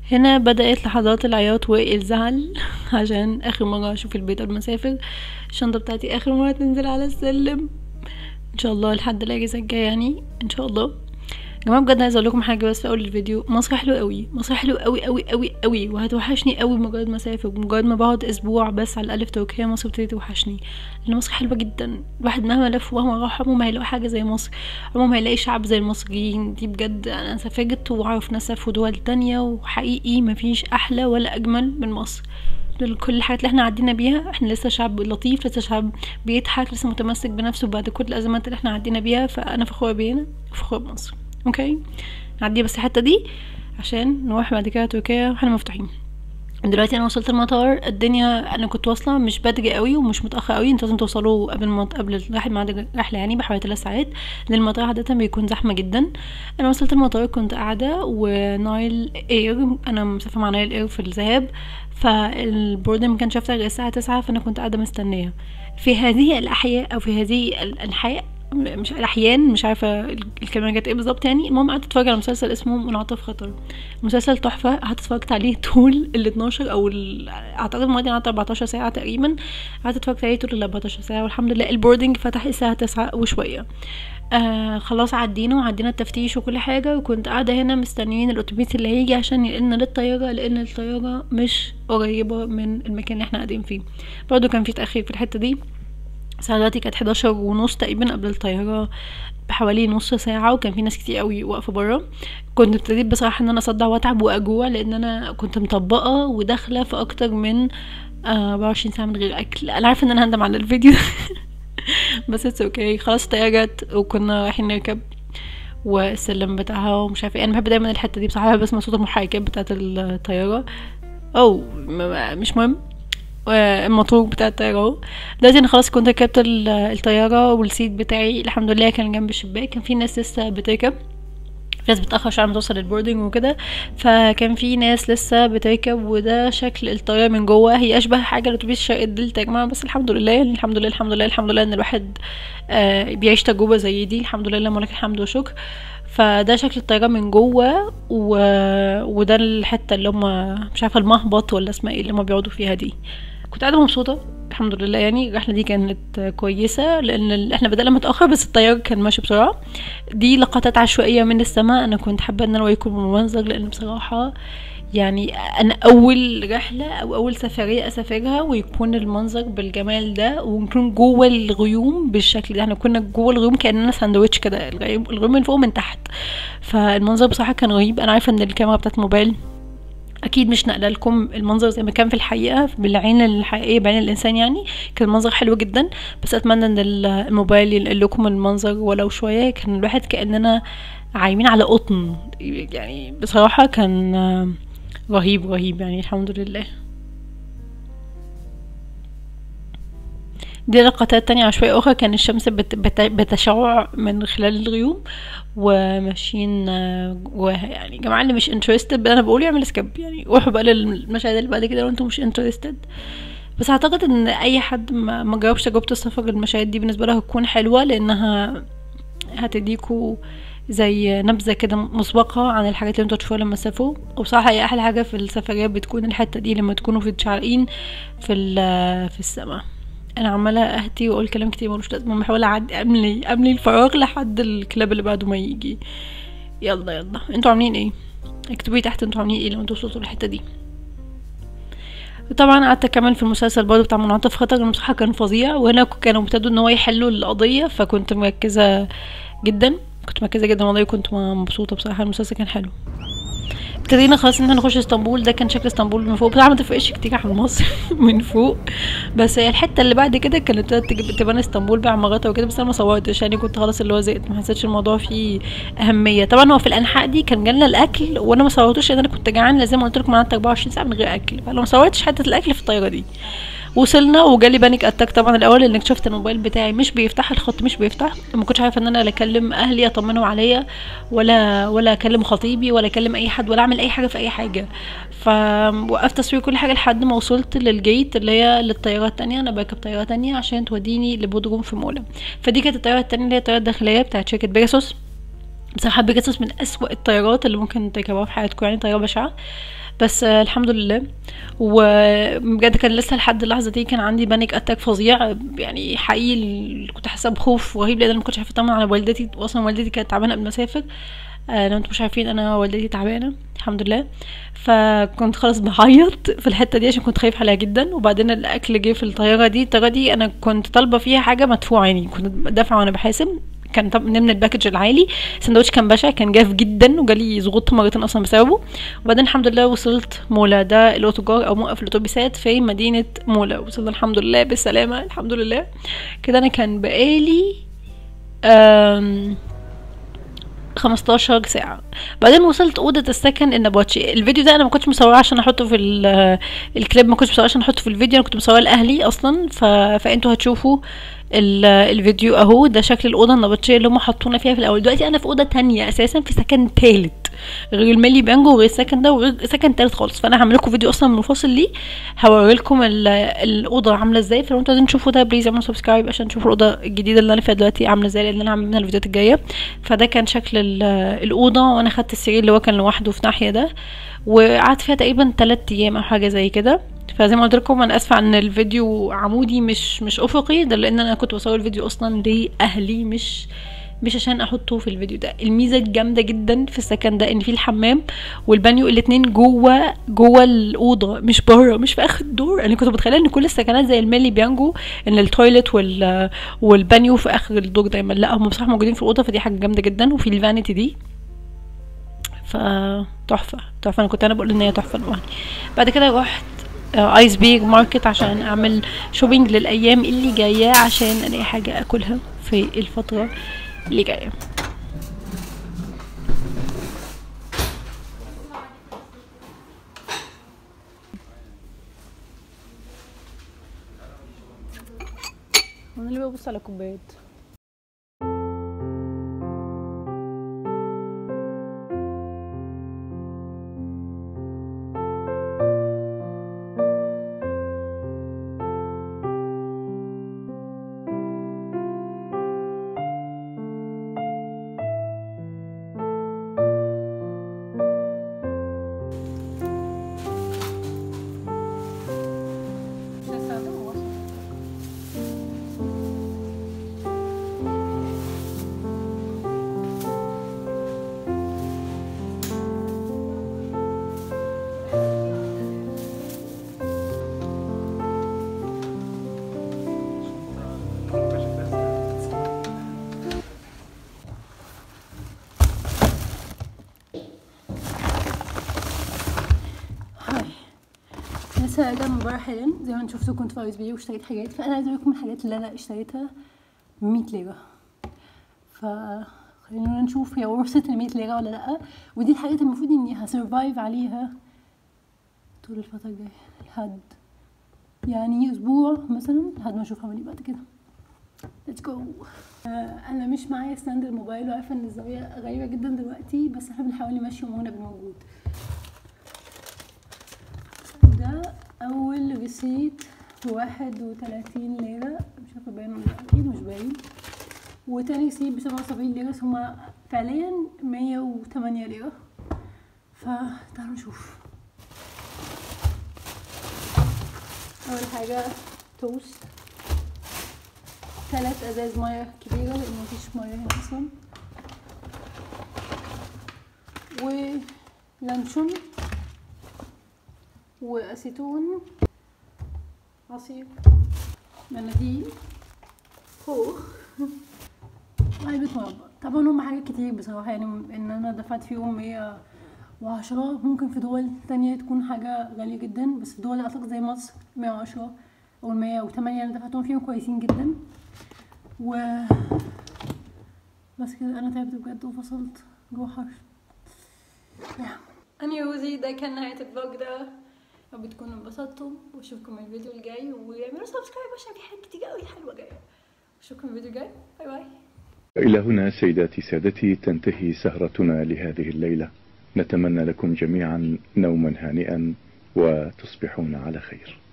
هنا بدأت لحظات العياط والزعل عشان آخر مرة أشوف البيت قبل ما أسافر الشنطة بتاعتي آخر مرة تنزل على السلم إن شاء الله لحد الأجازة الجاية يعني إن شاء الله يا جماعه بجد عايزه اقول لكم حاجه بس في اول الفيديو مصر حلو قوي مصر حلو قوي قوي قوي قوي وهتوحشني قوي مجرد ما اسافر مجرد ما بقعد اسبوع بس على الاقل في تركيا مصر بتبتدي توحشني لان مصر حلوه جدا الواحد مهما لف ومهما راح عمره ما هيلاقي حاجه زي مصر عمره ما هيلاقي شعب زي المصريين دي بجد انا سافرت واعرف ناس في دول تانية وحقيقي مفيش احلى ولا اجمل من مصر كل الحاجات اللي احنا عدينا بيها احنا لسه شعب لطيف لسه شعب بيضحك لسه متمسك بنفسه بعد كل الازمات اللي احنا عدينا بيها فانا فخوره بينا وفخوره بمصر اوكي نعدي بس الحته دي عشان نروح بعد كده تركيا واحنا مفتوحين دلوقتي انا وصلت المطار الدنيا انا كنت واصله مش بدري قوي ومش متاخر قوي انتوا لازم توصلوا قبل ما قبل الرحله ميعاد الرحله يعني بحوالي ثلاث ساعات لان المطار عاده بيكون زحمه جدا انا وصلت المطار كنت قاعده ونايل اير انا مسافره مع نايل اير في الذهاب فالبوردنج ما كانش هيفتح غير الساعه تسعة فانا كنت قاعده مستنيه في هذه الاحياء او في هذه الانحاء مش الاحيان مش عارفه الكلمه جت ايه بالظبط يعني المهم قعدت اتفرج على مسلسل اسمه منعطف خطر مسلسل تحفه قعدت اتفرجت عليه طول ال 12 او ال... اعتقد الماضي قعدت 14 ساعه تقريبا قعدت اتفرجت عليه طول ال 14 ساعه والحمد لله البوردنج فتح الساعه 9 وشويه آه خلاص عدينا وعدينا التفتيش وكل حاجة وكنت قاعدة هنا مستنيين الأتوبيس اللي هيجي عشان ينقلنا للطيارة لأن الطيارة مش قريبة من المكان اللي احنا قاعدين فيه برضو كان في تأخير في الحتة دي الساعة دلوقتي كانت 11 ونص تقريبا قبل الطيارة بحوالي نص ساعة وكان في ناس كتير قوي واقفة برا كنت ابتديت بصراحة ان انا اصدع واتعب واجوع لان انا كنت مطبقة وداخلة في اكتر من اربعة وعشرين ساعة من غير اكل انا عارفة ان انا هندم على الفيديو بس اتس اوكي خلاص الطيارة جت وكنا رايحين نركب والسلم بتاعها ومش عارفه ايه انا بحب دايما الحته دي بصراحه بسمع صوت المحركات بتاعه الطياره او مش مهم الموتور بتاع الطيارة اهو دلوقتي انا خلاص كنت ركبت الطيارة والسيت بتاعي الحمد لله كان جنب الشباك كان في ناس لسه بتركب في ناس بتأخر عشان توصل البوردنج وكده فكان في ناس لسه بتركب وده شكل الطيارة من جوه هي اشبه حاجة لاتوبيس شرق الدلتا يا جماعة بس الحمد لله يعني الحمد لله الحمد لله الحمد لله ان الواحد آه بيعيش تجربة زي دي الحمد لله لله لك الحمد والشكر فده شكل الطيارة من جوه و... وده الحتة اللي هم مش عارفة المهبط ولا اسمها ايه اللي هم بيقعدوا فيها دي كنت قاعدة مبسوطة الحمد لله يعني الرحلة دي كانت كويسة لأن احنا بدأنا متأخر بس الطيار كان ماشي بسرعة دي لقطات عشوائية من السماء أنا كنت حابة إن أنا أوريكم المنظر لأن بصراحة يعني أنا أول رحلة أو أول سفرية أسافرها ويكون المنظر بالجمال ده ونكون جوه الغيوم بالشكل ده احنا كنا جوه الغيوم كأننا ساندوتش كده الغيوم من فوق ومن تحت فالمنظر بصراحة كان رهيب أنا عارفة إن الكاميرا بتاعت الموبايل اكيد مش نقله لكم المنظر زي ما كان في الحقيقه بالعين الحقيقيه بعين الانسان يعني كان المنظر حلو جدا بس اتمنى ان الموبايل ينقل لكم المنظر ولو شويه كان الواحد كاننا عايمين على قطن يعني بصراحه كان رهيب رهيب يعني الحمد لله دي لقطات تانية عشوائية أخرى كان الشمس بت بت بتشع من خلال الغيوم وماشيين جواها يعني يا جماعة اللي مش انترستد أنا بقول يعمل سكيب يعني روحوا بقى للمشاهد اللي بعد كده لو انتم مش انترستد بس اعتقد ان اي حد ما, ما جربش تجربة السفر المشاهد دي بالنسبة لها هتكون حلوة لانها هتديكوا زي نبذة كده مسبقة عن الحاجات اللي انتوا تشوفوها لما تسافروا وبصراحة هي احلى حاجة في السفريات بتكون الحتة دي لما تكونوا في تشعرقين في في السماء انا عماله اهتي واقول كلام كتير ملوش لازمه بحاول اعدي املي املي الفراغ لحد الكلاب اللي بعده ما يجي يلا يلا انتوا عاملين ايه اكتبوا لي تحت انتوا عاملين ايه لو انتوا وصلتوا للحته دي طبعا قعدت اكمل في المسلسل برضه بتاع منعطف خطر المسرح كان فظيع وهنا كانوا ابتدوا ان هو يحلوا القضيه فكنت مركزه جدا كنت مركزه جدا والله كنت مبسوطه بصراحه المسلسل كان حلو ابتدينا خلاص ان احنا نخش اسطنبول ده كان شكل اسطنبول من فوق بصراحه ما تفرقش كتير عن مصر من فوق بس هي الحته اللي بعد كده كانت تبان اسطنبول بعماراتها وكده بس انا ما صورتش يعني كنت خلاص اللي هو زهقت ما حسيتش الموضوع فيه اهميه طبعا هو في الانحاء دي كان جالنا الاكل وانا ما صورتوش لان انا كنت جعان زي ما قلت لكم قعدت 24 ساعه من غير اكل فلو ما صورتش حته الاكل في الطياره دي وصلنا وجالي بانيك اتاك طبعا الاول ان اكتشفت الموبايل بتاعي مش بيفتح الخط مش بيفتح ما كنتش عارفه ان انا لا اكلم اهلي اطمنهم عليا ولا ولا اكلم خطيبي ولا اكلم اي حد ولا اعمل اي حاجه في اي حاجه فوقفت تصوير كل حاجه لحد ما وصلت للجيت اللي هي للطياره التانية انا بركب طياره تانية عشان توديني لبودروم في مولا فدي كانت الطياره التانية اللي هي الطياره الداخليه بتاعت شركه بيجاسوس بصراحه بيجاسوس من اسوأ الطيارات اللي ممكن تركبوها في حياتكم يعني طياره بشعه بس آه، الحمد لله وبجد كان لسه لحد اللحظه دي كان عندي بانيك اتاك فظيع يعني حقيقي كنت حاسه بخوف رهيب لان انا ما كنتش عارفه اطمن على والدتي واصلا والدتي كانت تعبانه قبل ما اسافر آه، لو انتم مش عارفين انا والدتي تعبانه الحمد لله فكنت خلاص بعيط في الحته دي عشان كنت خايف عليها جدا وبعدين الاكل جه في الطياره دي الطياره دي انا كنت طالبه فيها حاجه مدفوعه يعني كنت دافعه وانا بحاسب كان طب من الباكج العالي السندوتش كان بشع كان جاف جدا وجالي ضغوط مرتين اصلا بسببه وبعدين الحمد لله وصلت مولا ده الاوتوجار او موقف الاتوبيسات في مدينه مولا وصلنا الحمد لله بالسلامه الحمد لله كده انا كان بقالي أم 15 ساعة بعدين وصلت أوضة السكن النباتشي الفيديو ده أنا ما كنتش مصوراه عشان أحطه في ال- الكليب ما كنتش مصوراه عشان أحطه في الفيديو أنا كنت مصوراه لأهلي أصلا ف... فأنتوا هتشوفوا ال- الفيديو اهو ده شكل الاوضه النبطشيه اللي هم حطونا فيها في الاول دلوقتي انا في اوضه تانية اساسا في سكن تالت غير الملي بانجو وغير السكن ده وغير سكن تالت خالص فانا هعمل لكم فيديو اصلا منفصل ليه هوري لكم ال- الاوضه عامله ازاي فلو انتوا عايزين تشوفوا ده بليز اعملوا سبسكرايب عشان تشوفوا الاوضه الجديده اللي انا فيها دلوقتي عامله ازاي لان انا هعمل منها الفيديوهات الجايه فده كان شكل ال- الاوضه وانا خدت السرير اللي هو كان لوحده في ناحيه ده وقعدت فيها تقريبا 3 ايام او حاجه زي كده فزي ما قلت لكم انا اسفه ان الفيديو عمودي مش مش افقي ده لان انا كنت بصور الفيديو اصلا لاهلي مش مش عشان احطه في الفيديو ده الميزه الجامده جدا في السكن ده ان في الحمام والبانيو الاتنين جوه جوه الاوضه مش بره مش في اخر الدور انا كنت متخيله ان كل السكنات زي الميلي بيانجو ان التويلت وال والبانيو في اخر الدور دايما لا هم بصراحه موجودين في الاوضه فدي حاجه جامده جدا وفي الفانيتي دي فتحفه تحفه انا كنت انا بقول ان هي تحفه لوحدي بعد كده رحت آه، ايس بيج ماركت عشان اعمل شوبينج للايام اللي جايه عشان الاقي حاجه اكلها في الفتره اللي جايه انا اللي ببص على كوبايات هاي لسه راجعة من بره حالا زي ما انتوا شفتوا كنت في ايس بي واشتريت حاجات فانا عايزه اوريكم الحاجات اللي انا اشتريتها ب 100 ليره ف خلينا نشوف هي ورثت ال 100 ليره ولا لا ودي الحاجات المفروض اني هسرفايف عليها طول الفتره الجايه لحد يعني اسبوع مثلا لحد ما اشوف هعمل ايه بعد كده ليتس جو انا مش معايا ستاند الموبايل وعارفه ان الزاويه غريبه جدا دلوقتي بس احنا بنحاول نمشي امورنا بالموجود ده اول ريسيت بواحد وتلاتين ليرة مش عارفة باين ولا لأ، اكيد مش باين وتاني ريسيت بسبعة وسبعين ليرة بس هما فعليا مية وتمانية ليرة فتعالوا نشوف اول حاجة توست تلات ازاز مية كبيرة لان مفيش مية هنا اصلا ولانشون واسيتون عصير مناديل خوخ علبة مربى طبعا هم حاجات كتير بصراحة يعني ان انا دفعت فيهم مية وعشرة ممكن في دول تانية تكون حاجة غالية جدا بس في دول اعتقد زي مصر مية وعشرة او مية وتمانية انا دفعتهم فيهم كويسين جدا و بس كده انا تعبت بجد وفصلت جوه حر انا يوزي ده كان نهاية الفلوج ده يا رب تكونوا انبسطتم واشوفكم الفيديو الجاي واعملوا سبسكرايب عشان في حاجات كتير قوي حلوه جايه اشوفكم الفيديو الجاي باي باي إلى هنا سيداتي سادتي تنتهي سهرتنا لهذه الليلة نتمنى لكم جميعا نوما هانئا وتصبحون على خير